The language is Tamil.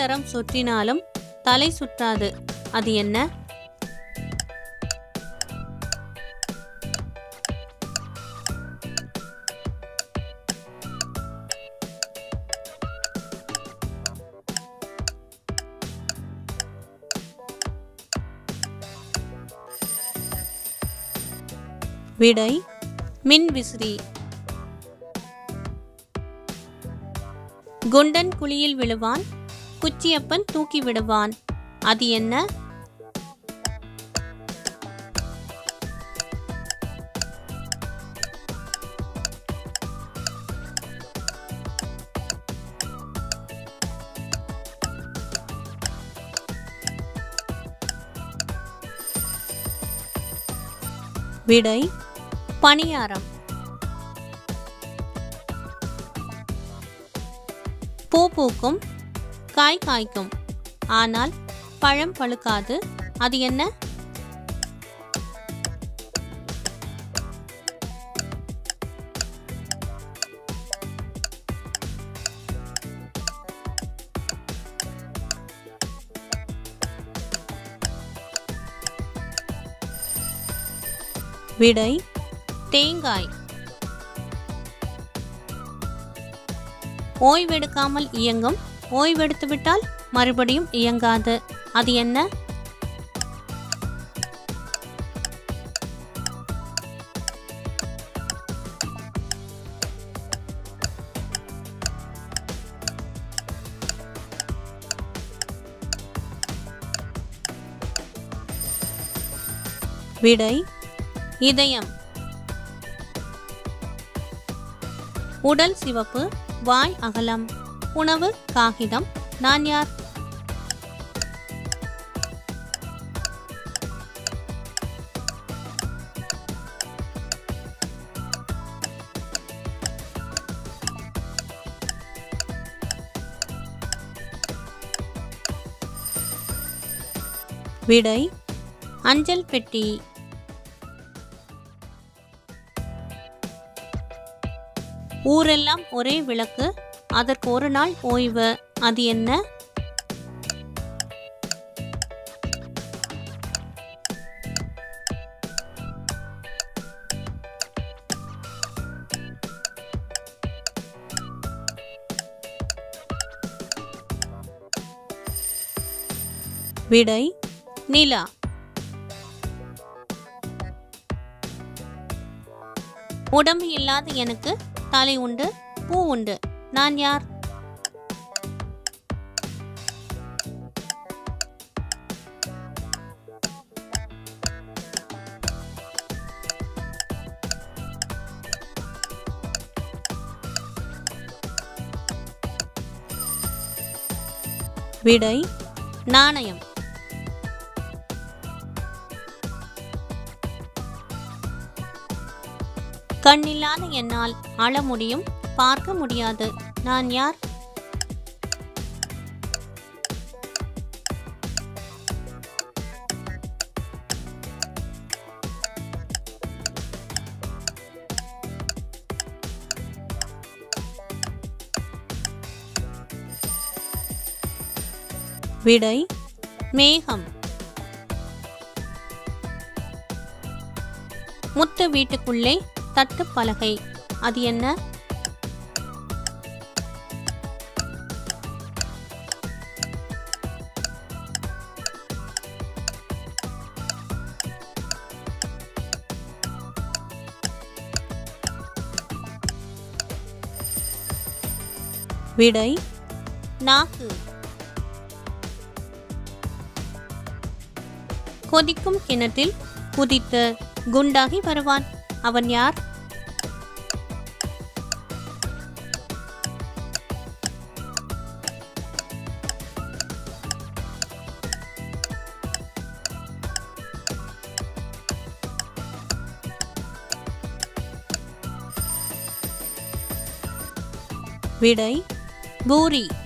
தரம் சுற்றினாலும் தலை சுற்றாது அது என்ன விடை மின் விசிறி குண்டன் குழியில் விழுவான் குச்சியப்பன் தூக்கி விடுவான் அது என்ன விடை பணியாரம் பூ பூக்கும் காய் காய்க்கும் ஆனால் பழம் பழுக்காது அது என்ன விடை தேங்காய் ஓய்வெடுக்காமல் இயங்கும் ஓய்வெடுத்து விட்டால் மறுபடியும் இயங்காது அது என்ன விடை இதயம் உடல் சிவப்பு வாய் அகலம் உணவு காகிதம் நான் யார் விடை அஞ்சல் பெட்டி ஊரெல்லாம் ஒரே விளக்கு அதற்கு ஒரு நாள் ஓய்வு அது என்ன விடை நிலா உடம்பு இல்லாத எனக்கு தலை உண்டு பூ உண்டு நான் யார் விடை நாணயம் கண்ணில்லாத என்னால் அழ முடியும் பார்க்க முடியாது நான் யார் விடை மேகம் முத்து வீட்டுக்குள்ளே தட்டு பலகை அது என்ன விடை நாக்கு கொதிக்கும் கிணற்றில் குதித்து குண்டாகி வருவான் அவன் யார் விடை பூரி